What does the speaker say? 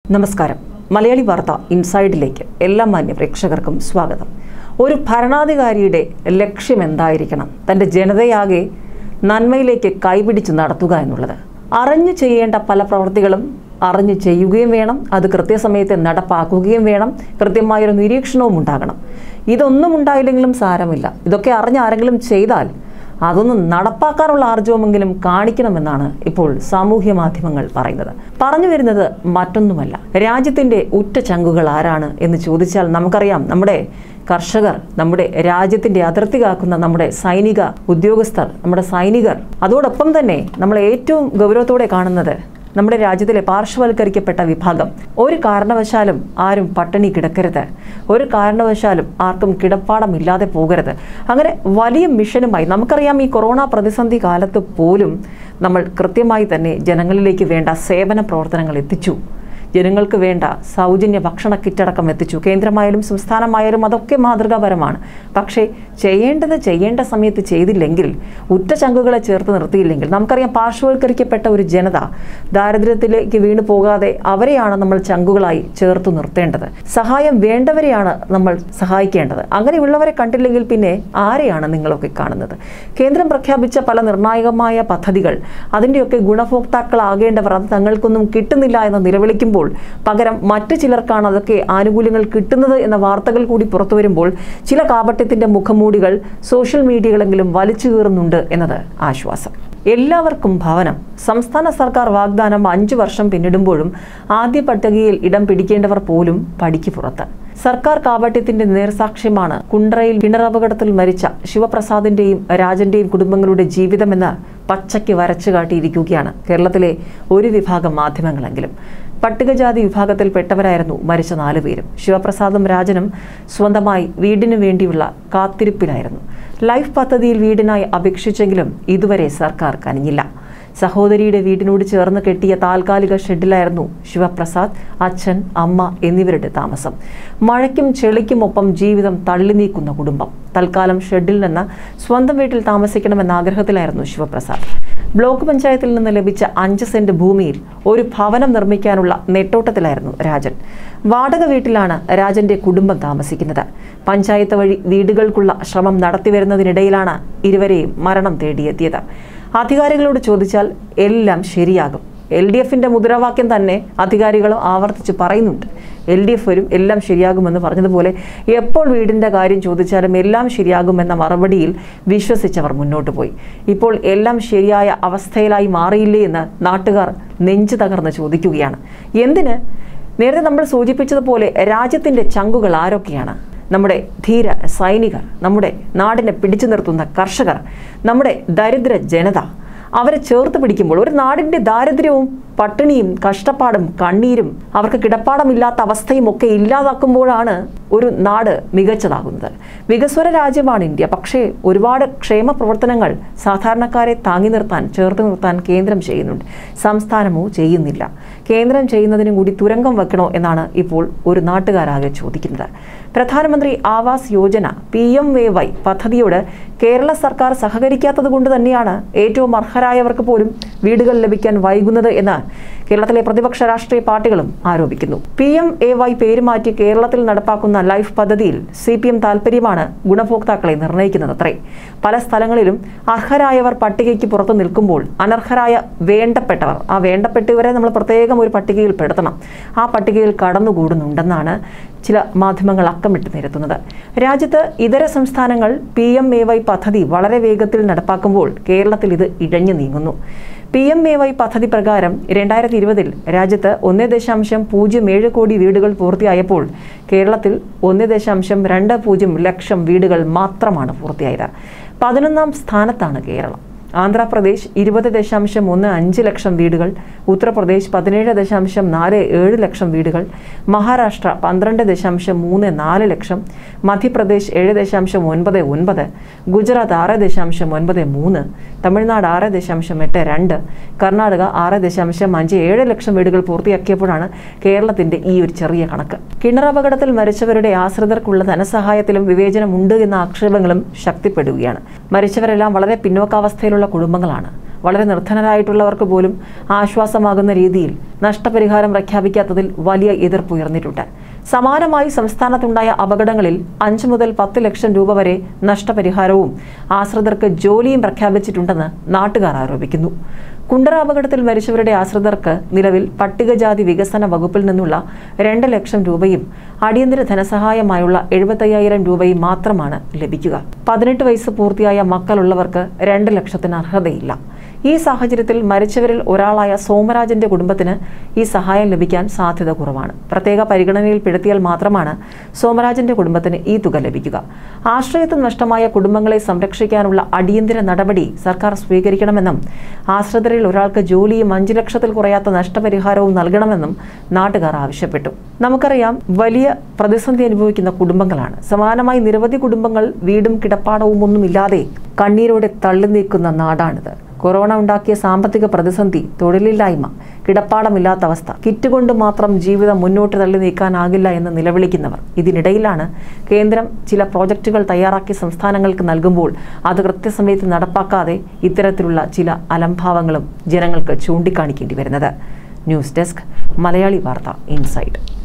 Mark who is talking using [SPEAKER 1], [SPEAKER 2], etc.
[SPEAKER 1] നമസ്കാരം മലയാളി വാർത്ത ഇൻസൈഡിലേക്ക് എല്ലാ മാന്യ പ്രേക്ഷകർക്കും സ്വാഗതം ഒരു ഭരണാധികാരിയുടെ ലക്ഷ്യം എന്തായിരിക്കണം തൻ്റെ ജനതയാകെ നന്മയിലേക്ക് കൈപിടിച്ച് നടത്തുക എന്നുള്ളത് അറിഞ്ഞു ചെയ്യേണ്ട പല പ്രവൃത്തികളും അറിഞ്ഞു ചെയ്യുകയും വേണം അത് കൃത്യസമയത്ത് നടപ്പാക്കുകയും വേണം കൃത്യമായൊരു നിരീക്ഷണവും ഉണ്ടാകണം ഇതൊന്നും ഉണ്ടായില്ലെങ്കിലും സാരമില്ല ഇതൊക്കെ അറിഞ്ഞ് ആരെങ്കിലും ചെയ്താൽ അതൊന്നും നടപ്പാക്കാനുള്ള ആർജവമെങ്കിലും കാണിക്കണമെന്നാണ് ഇപ്പോൾ സാമൂഹ്യ മാധ്യമങ്ങൾ പറയുന്നത് പറഞ്ഞു വരുന്നത് മറ്റൊന്നുമല്ല രാജ്യത്തിന്റെ ഉറ്റ ചങ്കുകൾ ആരാണ് എന്ന് ചോദിച്ചാൽ നമുക്കറിയാം നമ്മുടെ കർഷകർ നമ്മുടെ രാജ്യത്തിന്റെ അതിർത്തി കാക്കുന്ന നമ്മുടെ സൈനിക ഉദ്യോഗസ്ഥർ നമ്മുടെ സൈനികർ അതോടൊപ്പം തന്നെ നമ്മൾ ഏറ്റവും ഗൗരവത്തോടെ കാണുന്നത് നമ്മുടെ രാജ്യത്തിലെ പാർശ്വവൽക്കരിക്കപ്പെട്ട വിഭാഗം ഒരു കാരണവശാലും ആരും പട്ടിണി കിടക്കരുത് ഒരു കാരണവശാലും ആർക്കും കിടപ്പാടമില്ലാതെ പോകരുത് അങ്ങനെ വലിയ മിഷനുമായി നമുക്കറിയാം ഈ കൊറോണ പ്രതിസന്ധി കാലത്ത് പോലും നമ്മൾ കൃത്യമായി തന്നെ ജനങ്ങളിലേക്ക് വേണ്ട സേവന പ്രവർത്തനങ്ങൾ എത്തിച്ചു ജനങ്ങൾക്ക് വേണ്ട സൗജന്യ ഭക്ഷണ കിറ്റടക്കം എത്തിച്ചു കേന്ദ്രമായാലും സംസ്ഥാനമായാലും അതൊക്കെ മാതൃകാപരമാണ് പക്ഷേ ചെയ്യേണ്ടത് ചെയ്യേണ്ട സമയത്ത് ചെയ്തില്ലെങ്കിൽ ഉറ്റ ചങ്കുകളെ ചേർത്ത് നിർത്തിയില്ലെങ്കിൽ നമുക്കറിയാം പാർശ്വവൽക്കരിക്കപ്പെട്ട ഒരു ജനത ദാരിദ്ര്യത്തിലേക്ക് വീണു പോകാതെ അവരെയാണ് നമ്മൾ ചങ്കുകളായി ചേർത്ത് നിർത്തേണ്ടത് സഹായം വേണ്ടവരെയാണ് നമ്മൾ സഹായിക്കേണ്ടത് അങ്ങനെയുള്ളവരെ കണ്ടില്ലെങ്കിൽ പിന്നെ ആരെയാണ് നിങ്ങളൊക്കെ കാണുന്നത് കേന്ദ്രം പ്രഖ്യാപിച്ച പല നിർണായകമായ പദ്ധതികൾ അതിൻ്റെയൊക്കെ ഗുണഭോക്താക്കളാകേണ്ടവർ അത് തങ്ങൾക്കൊന്നും കിട്ടുന്നില്ല എന്ന് നിലവിളിക്കുമ്പോൾ പകരം മറ്റു ചിലർക്കാണ് അതൊക്കെ ആനുകൂല്യങ്ങൾ കിട്ടുന്നത് എന്ന വാർത്തകൾ കൂടി പുറത്തു വരുമ്പോൾ ചില കാപട്യത്തിന്റെ മുഖംമൂടികൾ സോഷ്യൽ മീഡിയകളെങ്കിലും വലിച്ചു കീറുന്നുണ്ട് എന്നത് ആശ്വാസം എല്ലാവർക്കും ഭവനം സംസ്ഥാന സർക്കാർ വാഗ്ദാനം അഞ്ചു വർഷം പിന്നിടുമ്പോഴും ആദ്യ പട്ടികയിൽ ഇടം പിടിക്കേണ്ടവർ പോലും പടിക്ക് പുറത്ത് സർക്കാർ കാപട്യത്തിന്റെ നേർസാക്ഷ്യമാണ് കുണ്ട്രയിൽ കിണറപകടത്തിൽ മരിച്ച ശിവപ്രസാദിന്റെയും രാജന്റെയും കുടുംബങ്ങളുടെ ജീവിതമെന്ന് പച്ചയ്ക്ക് വരച്ചു കാട്ടിയിരിക്കുകയാണ് കേരളത്തിലെ ഒരു വിഭാഗം മാധ്യമങ്ങളെങ്കിലും പട്ടികജാതി വിഭാഗത്തിൽപ്പെട്ടവരായിരുന്നു മരിച്ച നാലുപേരും ശിവപ്രസാദും രാജനും സ്വന്തമായി വീടിനു വേണ്ടിയുള്ള കാത്തിരിപ്പിലായിരുന്നു ലൈഫ് പദ്ധതിയിൽ വീടിനായി അപേക്ഷിച്ചെങ്കിലും ഇതുവരെ സർക്കാർ കനിഞ്ഞില്ല സഹോദരിയുടെ വീടിനോട് ചേർന്ന് കെട്ടിയ താൽക്കാലിക ഷെഡിലായിരുന്നു ശിവപ്രസാദ് അച്ഛൻ അമ്മ എന്നിവരുടെ താമസം മഴയ്ക്കും ചെളിക്കുമൊപ്പം ജീവിതം തള്ളി നീക്കുന്ന കുടുംബം തൽക്കാലം ഷെഡിൽ നിന്ന് സ്വന്തം വീട്ടിൽ താമസിക്കണമെന്ന ആഗ്രഹത്തിലായിരുന്നു ശിവപ്രസാദ് ബ്ലോക്ക് പഞ്ചായത്തിൽ നിന്ന് ലഭിച്ച അഞ്ച് സെന്റ് ഭൂമിയിൽ ഒരു ഭവനം നിർമ്മിക്കാനുള്ള നെട്ടോട്ടത്തിലായിരുന്നു രാജൻ വാടക വീട്ടിലാണ് രാജന്റെ കുടുംബം താമസിക്കുന്നത് പഞ്ചായത്ത് വഴി വീടുകൾക്കുള്ള ശ്രമം നടത്തിവരുന്നതിനിടയിലാണ് ഇരുവരെയും മരണം തേടിയെത്തിയത് അധികാരികളോട് ചോദിച്ചാൽ എല്ലാം ശരിയാകും എൽ ഡി എഫിന്റെ മുദ്രാവാക്യം തന്നെ അധികാരികൾ ആവർത്തിച്ച് പറയുന്നുണ്ട് എൽ ഡി എഫ് വരും എല്ലാം ശരിയാകുമെന്ന് പറഞ്ഞതുപോലെ എപ്പോൾ വീടിന്റെ കാര്യം ചോദിച്ചാലും എല്ലാം ശരിയാകുമെന്ന മറുപടിയിൽ വിശ്വസിച്ചവർ മുന്നോട്ട് പോയി ഇപ്പോൾ എല്ലാം ശരിയായ അവസ്ഥയിലായി മാറിയില്ലേ എന്ന് നാട്ടുകാർ നെഞ്ചു തകർന്ന് ചോദിക്കുകയാണ് എന്തിന് നേരത്തെ നമ്മൾ സൂചിപ്പിച്ചതുപോലെ രാജ്യത്തിന്റെ ചങ്കുകൾ ആരൊക്കെയാണ് നമ്മുടെ ധീര സൈനികർ നമ്മുടെ നാടിനെ പിടിച്ചു നിർത്തുന്ന കർഷകർ നമ്മുടെ ദരിദ്ര ജനത അവരെ ചേർത്ത് പിടിക്കുമ്പോൾ ഒരു നാടിൻ്റെ ദാരിദ്ര്യവും പട്ടിണിയും കഷ്ടപ്പാടും കണ്ണീരും അവർക്ക് കിടപ്പാടമില്ലാത്ത അവസ്ഥയും ഒക്കെ ഇല്ലാതാക്കുമ്പോഴാണ് ഒരു നാട് മികച്ചതാകുന്നത് വികസ്വര രാജ്യമാണ് ഇന്ത്യ പക്ഷേ ഒരുപാട് ക്ഷേമ പ്രവർത്തനങ്ങൾ സാധാരണക്കാരെ താങ്ങി നിർത്താൻ ചേർത്ത് നിർത്താൻ കേന്ദ്രം ചെയ്യുന്നുണ്ട് സംസ്ഥാനമോ ചെയ്യുന്നില്ല കേന്ദ്രം ചെയ്യുന്നതിനും കൂടി തുരങ്കം വെക്കണോ എന്നാണ് ഇപ്പോൾ ഒരു നാട്ടുകാരാകെ ചോദിക്കുന്നത് പ്രധാനമന്ത്രി ആവാസ് യോജന പി എം വെ വൈ പദ്ധതിയോട് കേരള സർക്കാർ സഹകരിക്കാത്തത് കൊണ്ട് തന്നെയാണ് ഏറ്റവും അർഹരായവർക്ക് പോലും വീടുകൾ ലഭിക്കാൻ വൈകുന്നത് എന്ന് കേരളത്തിലെ പ്രതിപക്ഷ രാഷ്ട്രീയ പാർട്ടികളും ആരോപിക്കുന്നു പി എം എ വൈ പേര് മാറ്റി കേരളത്തിൽ നടപ്പാക്കുന്ന ലൈഫ് പദ്ധതിയിൽ സി പി എം താൽപര്യമാണ് ഗുണഭോക്താക്കളെ നിർണ്ണയിക്കുന്നത് അത്രേ പല സ്ഥലങ്ങളിലും അർഹരായവർ പട്ടികയ്ക്ക് പുറത്തു നിൽക്കുമ്പോൾ അനർഹരായ വേണ്ടപ്പെട്ടവർ ആ വേണ്ടപ്പെട്ടവരെ നമ്മൾ പ്രത്യേകം ഒരു പട്ടികയിൽ പെടുത്തണം ആ പട്ടികയിൽ കടന്നുകൂടുന്നുണ്ടെന്നാണ് ചില മാധ്യമങ്ങൾ അക്കമിട്ട് നിരത്തുന്നത് രാജ്യത്ത് ഇതര സംസ്ഥാനങ്ങൾ പി എം എ വൈ പദ്ധതി വളരെ വേഗത്തിൽ നടപ്പാക്കുമ്പോൾ കേരളത്തിൽ ഇത് ഇഴഞ്ഞു നീങ്ങുന്നു പി എം എ വൈ പദ്ധതി പ്രകാരം രണ്ടായിരത്തി ഇരുപതിൽ രാജ്യത്ത് ഒന്ന് ദശാംശം പൂജ്യം ഏഴ് കോടി വീടുകൾ പൂർത്തിയായപ്പോൾ കേരളത്തിൽ ഒന്ന് ദശാംശം രണ്ട് പൂജ്യം ലക്ഷം വീടുകൾ മാത്രമാണ് പൂർത്തിയായത് പതിനൊന്നാം സ്ഥാനത്താണ് കേരളം ആന്ധ്രാപ്രദേശ് ഇരുപത് ദശാംശം ഒന്ന് അഞ്ച് ലക്ഷം വീടുകൾ ഉത്തർപ്രദേശ് പതിനേഴ് ദശാംശം നാല് ഏഴ് ലക്ഷം വീടുകൾ മഹാരാഷ്ട്ര പന്ത്രണ്ട് ദശാംശം മൂന്ന് നാല് ലക്ഷം മധ്യപ്രദേശ് ഏഴ് ദശാംശം ഒൻപത് ഒൻപത് ഗുജറാത്ത് ആറ് ദശാംശം ഒൻപത് മൂന്ന് തമിഴ്നാട് ആറ് ദശാംശം എട്ട് രണ്ട് കർണാടക ആറ് ദശാംശം അഞ്ച് ഏഴ് ലക്ഷം വീടുകൾ പൂർത്തിയാക്കിയപ്പോഴാണ് കേരളത്തിന്റെ ഈ ഒരു ചെറിയ കണക്ക് കിണറപകടത്തിൽ മരിച്ചവരുടെ ആശ്രിതർക്കുള്ള ധനസഹായത്തിലും വിവേചനമുണ്ട് എന്ന ആക്ഷേപങ്ങളും ശക്തിപ്പെടുകയാണ് മരിച്ചവരെല്ലാം വളരെ പിന്നോക്കാവസ്ഥയിലുള്ള കുടുംബങ്ങളാണ് വളരെ നിർധനരായിട്ടുള്ളവർക്ക് പോലും ആശ്വാസമാകുന്ന രീതിയിൽ നഷ്ടപരിഹാരം പ്രഖ്യാപിക്കാത്തതിൽ വലിയ എതിർപ്പ് ഉയർന്നിട്ടുണ്ട് സമാനമായി സംസ്ഥാനത്തുണ്ടായ അപകടങ്ങളിൽ അഞ്ച് മുതൽ പത്ത് ലക്ഷം രൂപ വരെ നഷ്ടപരിഹാരവും ആശ്രിതർക്ക് ജോലിയും പ്രഖ്യാപിച്ചിട്ടുണ്ടെന്ന് നാട്ടുകാർ ആരോപിക്കുന്നു കുണ്ടറ അപകടത്തിൽ മരിച്ചവരുടെ ആശ്രിതർക്ക് നിലവിൽ പട്ടികജാതി വികസന വകുപ്പിൽ നിന്നുള്ള രണ്ട് ലക്ഷം രൂപയും അടിയന്തര ധനസഹായമായുള്ള എഴുപത്തയ്യായിരം രൂപയും മാത്രമാണ് ലഭിക്കുക പതിനെട്ട് വയസ്സ് പൂർത്തിയായ മക്കളുള്ളവർക്ക് രണ്ട് ലക്ഷത്തിന് അർഹതയില്ല ഈ സാഹചര്യത്തിൽ മരിച്ചവരിൽ ഒരാളായ സോമരാജന്റെ കുടുംബത്തിന് ഈ സഹായം ലഭിക്കാൻ സാധ്യത കുറവാണ് പ്രത്യേക പരിഗണനയിൽ പെടുത്തിയാൽ മാത്രമാണ് സോമരാജന്റെ കുടുംബത്തിന് ഈ തുക ലഭിക്കുക ആശ്രയത്വം നഷ്ടമായ കുടുംബങ്ങളെ സംരക്ഷിക്കാനുള്ള അടിയന്തര നടപടി സർക്കാർ സ്വീകരിക്കണമെന്നും ആശ്രിതരിൽ ഒരാൾക്ക് ജോലിയും അഞ്ചു ലക്ഷത്തിൽ കുറയാത്ത നഷ്ടപരിഹാരവും നൽകണമെന്നും നാട്ടുകാർ ആവശ്യപ്പെട്ടു നമുക്കറിയാം വലിയ പ്രതിസന്ധി അനുഭവിക്കുന്ന കുടുംബങ്ങളാണ് സമാനമായി നിരവധി കുടുംബങ്ങൾ വീടും കിടപ്പാടവും ഒന്നുമില്ലാതെ കണ്ണീരോടെ തള്ളി നീക്കുന്ന നാടാണിത് കൊറോണ ഉണ്ടാക്കിയ സാമ്പത്തിക പ്രതിസന്ധി തൊഴിലില്ലായ്മ കിടപ്പാടമില്ലാത്ത അവസ്ഥ കിറ്റ് കൊണ്ട് മാത്രം ജീവിതം മുന്നോട്ട് തള്ളി നീക്കാനാകില്ല എന്ന് നിലവിളിക്കുന്നവർ ഇതിനിടയിലാണ് കേന്ദ്രം ചില പ്രോജക്റ്റുകൾ തയ്യാറാക്കി സംസ്ഥാനങ്ങൾക്ക് നൽകുമ്പോൾ അത് കൃത്യസമയത്ത് നടപ്പാക്കാതെ ഇത്തരത്തിലുള്ള ചില അലംഭാവങ്ങളും ജനങ്ങൾക്ക് ചൂണ്ടിക്കാണിക്കേണ്ടി വരുന്നത് ന്യൂസ് ഡെസ്ക് മലയാളി വാർത്ത ഇൻസൈഡ്